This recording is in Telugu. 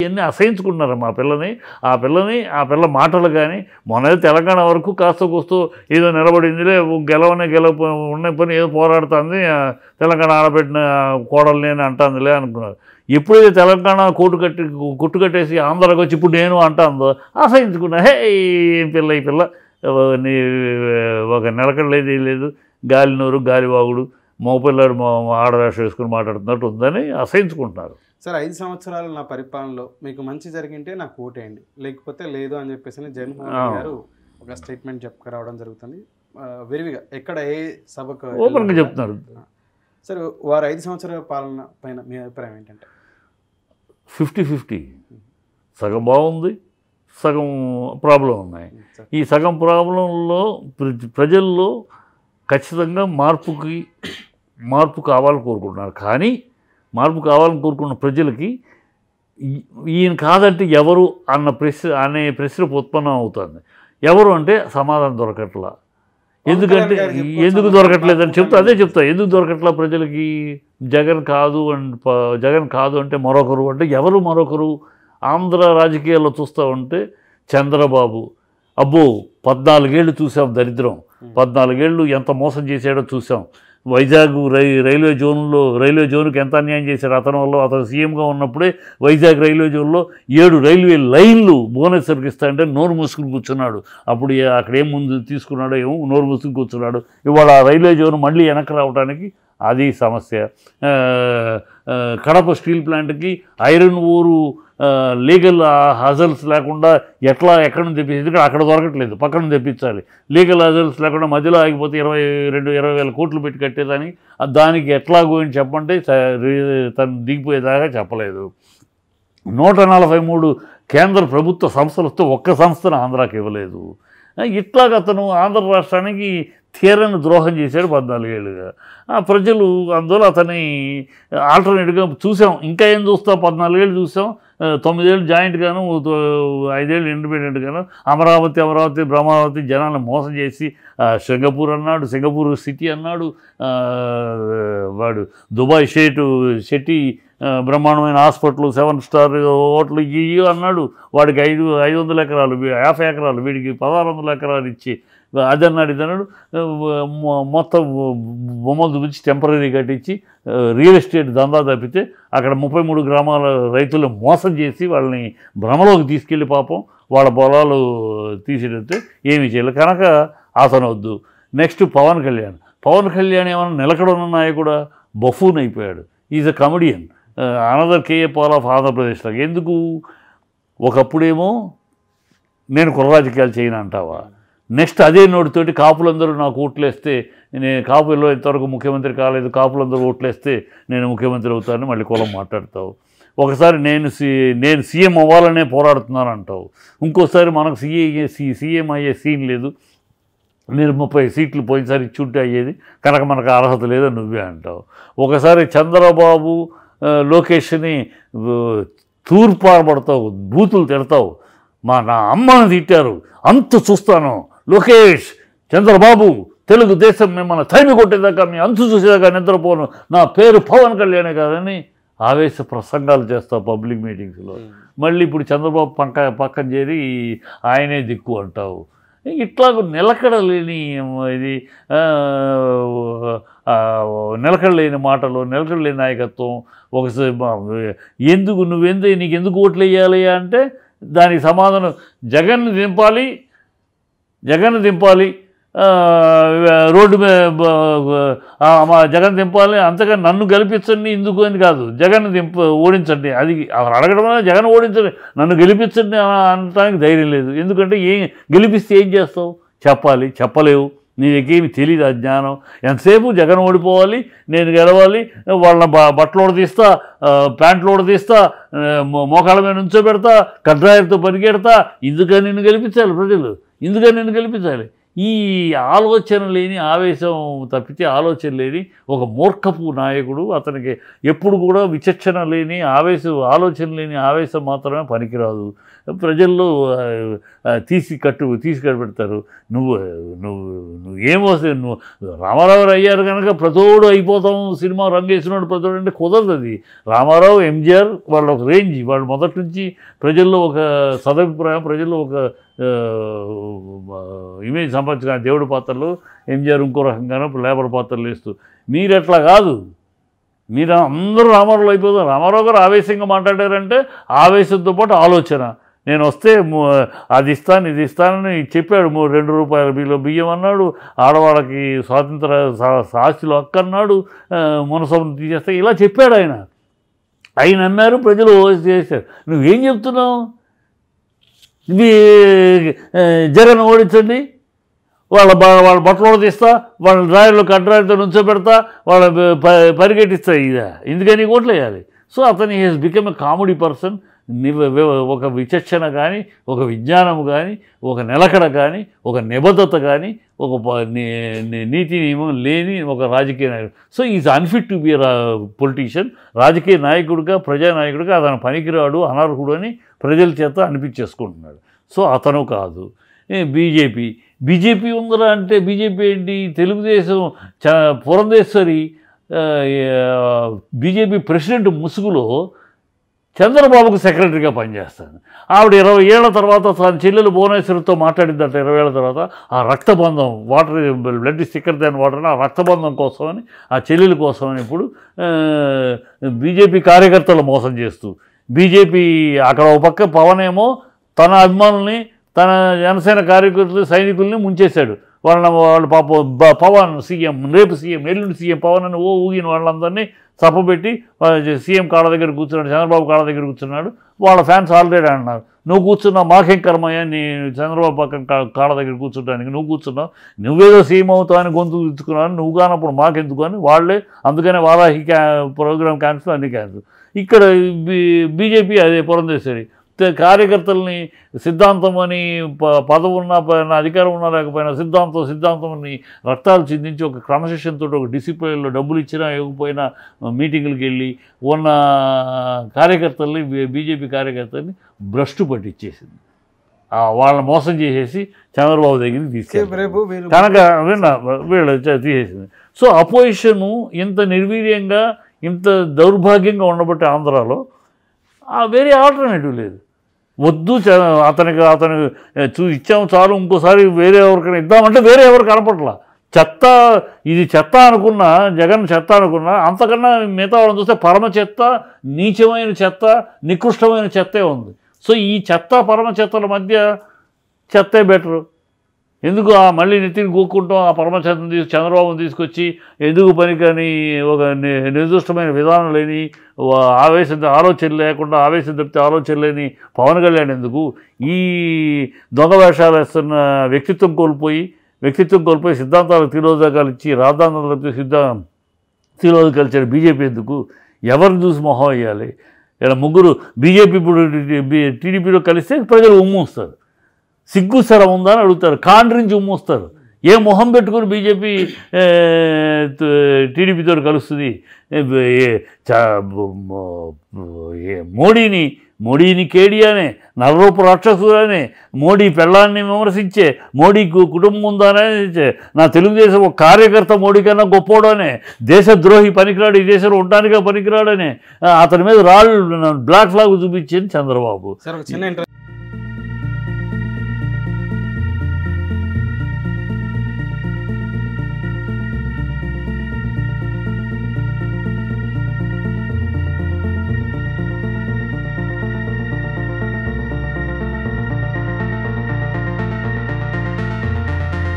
ఇవన్నీ అసహించుకున్నారు మా పిల్లని ఆ పిల్లని ఆ పిల్ల మాటలు కానీ మొన్న తెలంగాణ వరకు కాస్త కూస్తూ ఏదో నిలబడిందిలే గెలవనే గెలవ ఉన్న పని ఏదో పోరాడుతుంది ఆ, తెలంగాణ ఆడబెట్టిన కోడల్ని అని అంటుందిలే అనుకున్నారు ఎప్పుడైతే తెలంగాణ కోటు కట్టి కొట్టు కట్టేసి ఆంధ్రాకి వచ్చి ఇప్పుడు నేను అంటాందో అసహించుకున్నా హే ఈ పిల్ల ఈ పిల్ల నీ ఒక నిలకడ లేదు ఏం లేదు గాలి నోరు గాలి వాగుడు మగపిల్లాడు మా ఆడరాశ వేసుకుని మాట్లాడుతున్నట్టు ఉందని అసహించుకుంటున్నారు సార్ ఐదు సంవత్సరాలు నా పరిపాలనలో మీకు మంచి జరిగింటే నాకు ఓటేయండి లేకపోతే లేదు అని చెప్పేసి అని జగన్మోహన్ రెడ్డి ఆ. గారు ఒక స్టేట్మెంట్ చెప్పుకురావడం జరుగుతుంది ఆ, విరివిగా ఎక్కడ ఏ సభకు ఓపెన్గా వెళ్ళినా చెప్తున్నారు సార్ వారు ఐదు సంవత్సరాల పాలన పైన మీ అభిప్రాయం ఏంటంటే ఫిఫ్టీ ఫిఫ్టీ సగం బాగుంది సగం ప్రాబ్లం ఉన్నాయి సార్ ఈ సగం ప్రాబ్లంలో ప్ర- ప్రజల్లో ఖచ్చితంగా మార్పుకి మార్పు కావాలని కోరుకుంటున్నారు కానీ మార్పు కావాలని కోరుకున్న ప్రజలకి ఈ- ఈయన కాదంటే ఎవరు అన్న ప్రశ్న అనే ప్రశ్న ఉత్పన్నం అవుతుంది ఎవరు అంటే సమాధానం దొరకట్లా ఎందుకంటే గారు చెప్పుకోవచ్చు ఎందుకు అన్నమాట. దొరకట్లేదని చెప్తా అదే చెప్తా ఎందుకు దొరకట్లా ప్రజలకి జగన్ కాదు అండ్ ప- జగన్ కాదు అంటే మరొకరు అంటే ఎవరు మరొకరు ఆంధ్ర రాజకీయాల్లో చూస్తూ ఉంటే చంద్రబాబు అబ్బో పద్నాలుగేళ్ళు చూసాం దరిద్రం పద్నాలుగేళ్ళు ఎంత మోసం చేశాడో చూసాం వైజాగ్ రై రైల్వే జోన్లో రైల్వే జోన్కి ఎంత అన్యాయం చేశాడు అతని వల్ల అతను సీఎంగా ఉన్నప్పుడే వైజాగ్ రైల్వే జోన్లో ఏడు రైల్వే లైన్లు భువనేశ్వర్కి ఇస్తాయంటే నోరు మూసుకుని కూర్చున్నాడు అప్పుడు ఏ- అక్కడ ఏం ముందు తీసుకున్నాడో ఏమో నోరు మూసుకుని కూర్చున్నాడు ఇవాళ ఆ రైల్వే జోన్ మళ్ళీ వెనక్కి రావడానికి అది సమస్య ఆ, ఆ, కడప స్టీల్ ప్లాంట్కి ఐరన్ ఊరు లీగల్ హజల్స్ లేకుండా ఎట్లా ఎక్కడ నుంచి తెప్పించి ఎందుకంటే అక్కడ దొరకట్లేదు పక్కన నుంచి తెప్పించాలి లీగల్ హజల్స్ లేకుండా మధ్యలో ఆగిపోతే ఇరవై రెండు ఇరవై వేల కోట్లు పెట్టి కట్టేదానికి ఆ దానికి ఎట్లా అని చెప్పంటే స- రీ- తను దిగిపోయేదాకా చెప్పలేదు నూట నలభై మూడు కేంద్ర ప్రభుత్వ సంస్థలతో ఒక్క సంస్థను ఆంధ్రాకి ఇవ్వలేదు ఆ, ఇట్లాగ అతను ఆంధ్ర రాష్ట్రానికి తీరని ద్రోహం చేశాడు పద్నాలుగేళ్ళుగా ఆ ప్రజలు అందువల్ల అతని ఆల్టర్నేట్గా చూసాం ఇంకా ఏం చూస్తాం పద్నాలుగేళ్ళు చూసాం ఆ, తొమ్మిదేళ్ళు జాయింట్గాను తో- ఐదేళ్ళు ఇండిపెండెంట్గాను అమరావతి అమరావతి బ్రహ్మావతి జనాలను మోసం చేసి ఆ, సింగపూర్ అన్నాడు సింగపూర్ సిటీ అన్నాడు ఆ, వాడు దుబాయ్ షేటు షెట్టి ఆ, బ్రహ్మాండమైన హాస్పిటల్ సెవెన్ స్టార్ హోటల్ ఇవి అన్నాడు వాడికి ఐదు ఐదు వందల ఎకరాలు వీ- యాభై ఎకరాలు వీడికి పదహారు వందల ఎకరాలు ఇచ్చి అది అన్నాడు ఇది అన్నాడు ఆ, మొ- మొత్తం బొమ్మలు చూపించి టెంపరీ కట్టించి ఆ, రియల్ ఎస్టేట్ దందా తప్పితే అక్కడ ముప్పై మూడు గ్రామాల రైతులు మోసం చేసి వాళ్ళని భ్రమలోకి తీసుకెళ్ళి పాపం వాళ్ళ పొలాలు తీసేటైతే ఏమీ చేయలేదు కనుక అతను వద్దు నెక్స్ట్ పవన్ కళ్యాణ్ పవన్ కళ్యాణ్ ఏమన్నా నిలకడ నాయకుడా బఫూన్ అయిపోయాడు is a comedian another KA Paul of ఆంధ్రప్రదేశ్లో ఎందుకు ఒకప్పుడేమో నేను కుల రాజకీయాలు చేయను అంటావా నెక్స్ట్ అదే నోటితోటి కాపులందరూ నాకు ఓట్లేస్తే నేను కాపుల్లో ఇంతవరకు ముఖ్యమంత్రి కాలేదు కాపులందరూ ఓట్లేస్తే నేను ముఖ్యమంత్రి అవుతానని మళ్ళీ కులం మాట్లాడతావు ఒకసారి నేను సి నేను సీఎం అవ్వాలనే పోరాడుతున్నాను అంటావు ఇంకోసారి మనకు సీఏ సి సీఎం అయ్యే సీన్ లేదు మీరు ముప్పై సీట్లు పోయినసారి ఇచ్చుంటే అయ్యేది కనుక మనకు అర్హత లేదని నువ్వే అంటావు ఒకసారి చంద్రబాబు ఆ, లోకేష్ని ఆ, తూర్పారబడతావు బూతులు తిడతావు మా నా అమ్మని తిట్టారు అంత చూస్తాను లోకేష్ చంద్రబాబు తెలుగుదేశం మిమ్మల్ని తరిమి కొట్టేదాకా మీ అంతు చూసేదాకా నిద్రపోను నా పేరు పవన్ కళ్యాణే కాదని ఆవేశ ప్రసంగాలు చేస్తావు పబ్లిక్ మీటింగ్స్లో మళ్ళీ ఇప్పుడు చంద్రబాబు పక్క పక్కన చేరి ఆయనే దిక్కు అంటావు ఇట్లాగ నిలకడ లేని ఇది ఆ, ఆ, నిలకడ లేని మాటలు నిలకడ లేని నాయకత్వం ఒకసారి మా- ఎందుకు నువ్వెందు నీకు ఎందుకు ఓట్లు వేయాలి అంటే దానికి సమాధానం జగన్ దింపాలి జగన్ దింపాలి ఆ, రోడ్డు మీద బ- ఆ, మా జగన్ దింపాలి అంతగా నన్ను గెలిపించండి ఎందుకు అని కాదు జగన్ దింప ఓడించండి అది అసలు అడగడం వల్ల జగన్ ఓడించండి నన్ను గెలిపించండి అని అనడానికి ధైర్యం లేదు ఎందుకంటే ఏం గెలిపిస్తే ఏం చేస్తావు చెప్పాలి చెప్పలేవు నీ దగ్గర ఏమి తెలియదు ఆ జ్ఞానం ఎంతసేపు జగన్ ఓడిపోవాలి నేను గెలవాలి వాళ్ళ బ బట్టలు తీస్తా ప్యాంట్లు తీస్తా మోకాళ్ళ మీద నుంచోబెడతా కడ్రాయర్తో పరిగెడతా ఇందుకని నిన్ను గెలిపించాలి ప్రజలు ఇందుకని నిన్ను గెలిపించాలి ఈ ఆలోచన లేని ఆవేశం తప్పితే ఆలోచన లేని ఒక మూర్ఖపు నాయకుడు అతనికి ఎప్పుడు కూడా విచక్షణ లేని ఆవేశం ఆలోచన లేని ఆవేశం మాత్రమే పనికిరాదు ప్రజల్లో ఆ, ఆ, తీసి కట్టు తీసి కట్టబెడతారు నువ్వు నువ్వు నువ్వు ఏమొస్తే నువ్వు రామారావు అయ్యారు కనుక ప్రతోడు అయిపోతాం సినిమా రంగేసినోడు ప్రతోడు అంటే కుదరదు అది రామారావు ఎంజిఆర్ వాళ్ళ ఒక రేంజ్ వాళ్ళు మొదటి నుంచి ప్రజల్లో ఒక సదభిప్రాయం ప్రజల్లో ఒక ఆ, ఇమేజ్ సంపాదించిన దేవుడి పాత్రలు ఎంజిఆర్ ఇంకో రకంగానో లేబర్ పాత్రలు వేస్తూ మీరు అట్లా కాదు మీరు అందరూ రామారావు అయిపోతారు రామారావు గారు ఆవేశంగా మాట్లాడారంటే ఆవేశంతో పాటు ఆలోచన నేను వస్తే ము- అది ఇస్తాను ఇది ఇస్తానని చెప్పాడు మూ- రెండు రూపాయల బియ్యం బియ్యం అన్నాడు ఆడవాళ్ళకి స్వాతంత్ర సా- ఆస్తిలో హక్కు అన్నాడు ఆ, మునసబు తీసేస్తే ఇలా చెప్పాడు ఆయన ఆయన నమ్మారు ప్రజలు చేశారు నువ్వేం చెప్తున్నావు ఇది ఆ, జగన్ ఓడించండి వాళ్ళ బ- వాళ్ళ బట్టలు తీస్తా వాళ్ళ డ్రాయర్లో కడ్రాయితో నుంచోబెడతా వాళ్ళ ప- ప- పరిగెట్టిస్తా ఇదా ఎందుకని ఓట్లు వేయాలి సో అతని he's become a comedy person ఒక విచక్షణ కానీ ఒక విజ్ఞానం కానీ ఒక నిలకడ కానీ ఒక నిబద్ధత కానీ ఒక ప- ని- ని- నీతి నియమం లేని ఒక రాజకీయ నాయకుడు so is unfit to be politician రాజకీయ నాయకుడిగా ప్రజానాయకుడిగా అతను పనికిరాడు అనర్హుడు అని ప్రజల చేత అనిపించేసుకుంటున్నాడు సో అతను కాదు బీజేపీ బీజేపీ ఉందరా అంటే బీజేపీ ఏంటి తెలుగుదేశం చ పురంధేశ్వరి బీజేపీ ప్రెసిడెంట్ ముసుగులో చంద్రబాబుకు సెక్రటరీగా పనిచేస్తాను ఆవిడ ఇరవై ఏళ్ల తర్వాత తన చెల్లెలు భువనేశ్వరితో మాట్లాడిందట ఇరవై ఏళ్ల తర్వాత ఆ రక్తబంధం వాటర్ బ్లడ్ స్టిక్కర్ దాని వాటర్ అని ఆ రక్తబంధం కోసమని ఆ చెల్లెల కోసమని ఇప్పుడు ఆ, బీజేపీ కార్యకర్తలు మోసం చేస్తూ బీజేపీ అక్కడ ఒక పక్క పవన్ ఏమో తన అభిమానుల్ని తన జనసేన కార్యకర్తలు సైనికుల్ని ముంచేశాడు వాళ్ళ వాళ్ళ పాప బ- పవన్ సీఎం రేపు సీఎం ఎల్లుండి సీఎం పవన్ అని ఓ ఊగిన వాళ్ళందరినీ చప్పబెట్టి వాళ్ళ సీఎం కాళ్ళ దగ్గర కూర్చున్నాడు చంద్రబాబు కాళ్ళ దగ్గర కూర్చున్నాడు వాళ్ళ ఫ్యాన్స్ ఆల్రెడీ అన్నారు నువ్వు కూర్చున్నావు మాకేం కర్మయ్య నీ చంద్రబాబు పక్కన కా- కాళ్ళ దగ్గర కూర్చుంటానికి నువ్వు కూర్చున్నావు నువ్వేదో సీఎం అవుతావు అని గొంతు ఇచ్చుకున్నావు నువ్వు కానప్పుడు మాకెందుకు అని వాళ్ళే అందుకనే వారాహి క్యా ప్రోగ్రామ్ క్యాన్సిల్ అన్ని క్యాన్సిల్ ఇక్కడ బీ బీజేపీ అదే పురంధేశ్వరి తే- కార్యకర్తల్ని సిద్ధాంతం అని ప- పదవి ఉన్నా పైన అధికారం ఉన్నా లేకపోయినా సిద్ధాంతం సిద్ధాంతం అని రక్తాలు చిందించి ఒక క్రమశిక్షణతో ఒక డిసిప్లిన్లో డబ్బులు ఇచ్చినా ఇవ్వకపోయినా మీటింగులకు వెళ్ళి ఉన్న కార్యకర్తల్ని బీ- బీజేపీ కార్యకర్తల్ని భ్రష్టు పట్టించేసింది ఆ వాళ్ళని మోసం చేసేసి చంద్రబాబు దగ్గరికి తీసుకెళ్ళి రేపు వీళ్ళు కనుక విన్న వీళ్ళు చ- తీసేసింది సో అపోజిషను ఇంత నిర్వీర్యంగా ఇంత దౌర్భాగ్యంగా ఉండబట్టి ఆంధ్రాలో ఆ వేరే ఆల్టర్నేటివ్ లేదు వద్దు చ- అతనికి అతను చూ ఇచ్చాము చాలు ఇంకోసారి వేరే ఎవరికైనా ఇద్దామంటే వేరే ఎవరు కనపట్లా చెత్త ఇది చెత్త అనుకున్నా జగన్ చెత్త అనుకున్నా అంతకన్నా మిగతా వాళ్ళని చూస్తే పరమ చెత్త నీచమైన చెత్త నికృష్టమైన చెత్తే ఉంది సో ఈ చెత్త పరమ చెత్తల మధ్య చెత్తే బెటరు ఎందుకు ఆ మళ్ళీ నెత్తిని గోక్కుంటాం ఆ పరమచంద్రం తీసి చంద్రబాబుని తీసుకొచ్చి ఎందుకు పనికని ఒక ని- నిర్దిష్టమైన విధానం లేని వా- ఆవేశం ఆలోచన లేకుండా ఆవేశం తప్పితే ఆలోచన లేని పవన్ కళ్యాణ్ ఎందుకు ఈ దొంగ వేషాలు వేస్తున్న వ్యక్తిత్వం కోల్పోయి వ్యక్తిత్వం కోల్పోయి సిద్ధాంతాలకు తిరోధకాలు ఇచ్చి రాద్ధాంతాలు తప్పితే సిద్ధా తిరోధకాలు బీజేపీ ఎందుకు ఎవరిని చూసి మొహం వేయాలి ఇలా ముగ్గురు బీజేపీ ఇప్పుడు టీడీపీలో కలిస్తే ప్రజలు ఉమ్మూస్తారు సిగ్గు సరం ఉందా అని అడుగుతారు కాండ్రించి ఉమ్మూస్తారు ఏ మొహం పెట్టుకుని బీజేపీ టీడీపీతో కలుస్తుంది ఏ, ఏ, చ- మో- ఏ, మోడీని మోడీని కేడియానే నరరూప రాక్షసుడనే మోడీ పెళ్ళాన్ని విమర్శించే మోడీ కు- కుటుంబం ఉందానే నా తెలుగుదేశం ఒక కార్యకర్త మోడీ కన్నా గొప్పోడనే దేశద్రోహి పనికిరాడు ఈ దేశంలో ఉండడానికే పనికిరాడనే ఆ, అతని మీద రాళ్ళు బ్లాక్ ఫ్లాగ్ చూపించింది చంద్రబాబు సార్ ఒక చిన్న ఇంటర్